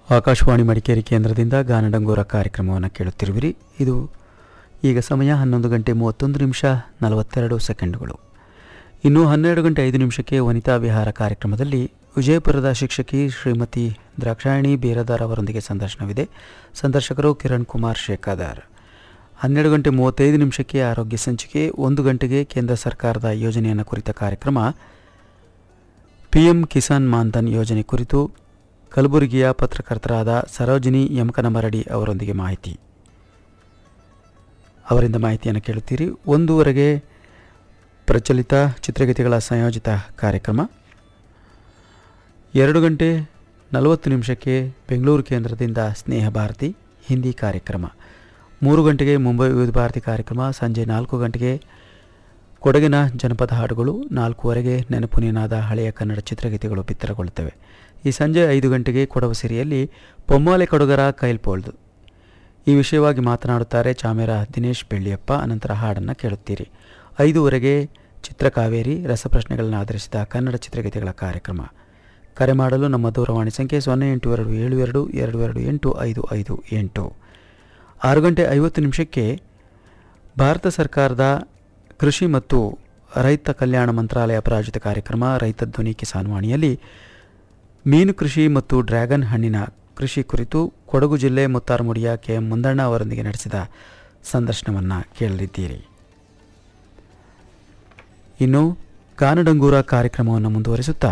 ಆಕಾಶವಾಣಿ ಮಡಿಕೇರಿ ಕೇಂದ್ರದಿಂದ ಗಾನಡಂಗೂರ ಕಾರ್ಯಕ್ರಮವನ್ನು ಕೇಳುತ್ತಿರುವಿರಿ ಇದು ಈಗ ಸಮಯ ಹನ್ನೊಂದು ಗಂಟೆ ಮೂವತ್ತೊಂದು ನಿಮಿಷ ನಲವತ್ತೆರಡು ಸೆಕೆಂಡುಗಳು ಇನ್ನು ಹನ್ನೆರಡು ಗಂಟೆ ಐದು ನಿಮಿಷಕ್ಕೆ ವನಿತಾ ವಿಹಾರ ಕಾರ್ಯಕ್ರಮದಲ್ಲಿ ವಿಜಯಪುರದ ಶಿಕ್ಷಕಿ ಶ್ರೀಮತಿ ದ್ರಾಕ್ಷಾಯಣಿ ಬೇರದಾರ್ ಅವರೊಂದಿಗೆ ಸಂದರ್ಶನವಿದೆ ಸಂದರ್ಶಕರು ಕಿರಣ್ ಕುಮಾರ್ ಶೇಖಾದಾರ್ ಹನ್ನೆರಡು ಗಂಟೆ ಮೂವತ್ತೈದು ನಿಮಿಷಕ್ಕೆ ಆರೋಗ್ಯ ಸಂಚಿಕೆ ಒಂದು ಗಂಟೆಗೆ ಕೇಂದ್ರ ಸರ್ಕಾರದ ಯೋಜನೆಯನ್ನು ಕುರಿತ ಕಾರ್ಯಕ್ರಮ ಪಿಎಂ ಕಿಸಾನ್ ಮಾನ್ಧನ್ ಯೋಜನೆ ಕುರಿತು ಕಲಬುರಗಿಯ ಪತ್ರಕರ್ತರಾದ ಸರೋಜಿನಿ ಯಮಕನಮರಡಿ ಅವರೊಂದಿಗೆ ಮಾಹಿತಿ ಅವರಿಂದ ಮಾಹಿತಿಯನ್ನು ಕೇಳುತ್ತೀರಿ ಒಂದೂವರೆಗೆ ಪ್ರಚಲಿತ ಚಿತ್ರಗೀತೆಗಳ ಸಂಯೋಜಿತ ಕಾರ್ಯಕ್ರಮ ಎರಡು ಗಂಟೆ ನಲವತ್ತು ನಿಮಿಷಕ್ಕೆ ಬೆಂಗಳೂರು ಕೇಂದ್ರದಿಂದ ಸ್ನೇಹ ಭಾರತಿ ಹಿಂದಿ ಕಾರ್ಯಕ್ರಮ ಮೂರು ಗಂಟೆಗೆ ಮುಂಬೈ ವಿವಿಧ ಭಾರತಿ ಕಾರ್ಯಕ್ರಮ ಸಂಜೆ ನಾಲ್ಕು ಗಂಟೆಗೆ ಕೊಡಗಿನ ಜನಪದ ಹಾಡುಗಳು ನಾಲ್ಕೂವರೆಗೆ ನೆನಪು ನೀನಾದ ಹಳೆಯ ಕನ್ನಡ ಚಿತ್ರಗೀತೆಗಳು ಬಿತ್ತರಗೊಳ್ಳುತ್ತವೆ ಈ ಸಂಜೆ ಐದು ಗಂಟೆಗೆ ಕೊಡವ ಸಿರಿಯಲ್ಲಿ ಪೊಮ್ಮಾಲೆ ಕೊಡಗರ ಕೈಲ್ಪೋಳ್ದು ಈ ವಿಷಯವಾಗಿ ಮಾತನಾಡುತ್ತಾರೆ ಚಾಮೇರ ದಿನೇಶ್ ಬೆಳ್ಳಿಯಪ್ಪ ಅನಂತರ ಹಾಡನ್ನು ಕೇಳುತ್ತೀರಿ ಐದೂವರೆಗೆ ಚಿತ್ರಕಾವೇರಿ ರಸಪ್ರಶ್ನೆಗಳನ್ನು ಆಧರಿಸಿದ ಕನ್ನಡ ಚಿತ್ರಗೀತೆಗಳ ಕಾರ್ಯಕ್ರಮ ಕರೆ ಮಾಡಲು ನಮ್ಮ ದೂರವಾಣಿ ಸಂಖ್ಯೆ ಸೊನ್ನೆ ಎಂಟು ಎರಡು ಏಳು ಎರಡು ಎರಡು ಎರಡು ಎಂಟು ಐದು ಐದು ಎಂಟು ಆರು ಗಂಟೆ ಐವತ್ತು ನಿಮಿಷಕ್ಕೆ ಭಾರತ ಸರ್ಕಾರದ ಕೃಷಿ ಮತ್ತು ರೈತ ಕಲ್ಯಾಣ ಮಂತ್ರಾಲಯ ಪ್ರಾಯೋಜಿತ ಕಾರ್ಯಕ್ರಮ ರೈತ ಧ್ವನಿ ಕಿಸಾನ್ ವಾಣಿಯಲ್ಲಿ ಮೀನು ಕೃಷಿ ಮತ್ತು ಡ್ರ್ಯಾಗನ್ ಹಣ್ಣಿನ ಕೃಷಿ ಕುರಿತು ಕೊಡಗು ಜಿಲ್ಲೆ ಮುತ್ತಾರಮುಡಿಯ ಕೆ ಎಂ ಮುಂದಣ್ಣ ಅವರೊಂದಿಗೆ ನಡೆಸಿದ ಸಂದರ್ಶನವನ್ನು ಕೇಳಲಿದ್ದೀರಿ ಇನ್ನು ಕಾನಡಂಗೂರ ಕಾರ್ಯಕ್ರಮವನ್ನು ಮುಂದುವರಿಸುತ್ತಾ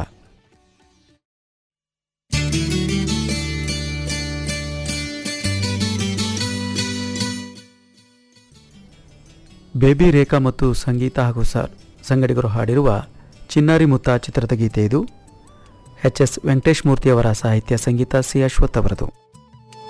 ಬೇಬಿ ರೇಖಾ ಮತ್ತು ಸಂಗೀತ ಹಾಗೂ ಸ ಸಂಗಡಿಗರು ಹಾಡಿರುವ ಚಿನ್ನಾರಿ ಮುತ್ತ ಚಿತ್ರದ ಗೀತೆ ಇದು ಎಚ್ ಎಸ್ ವೆಂಕಟೇಶ್ ಮೂರ್ತಿಯವರ ಸಾಹಿತ್ಯ ಸಂಗೀತ ಸಿ ಅಶ್ವಥ್ ಅವರದು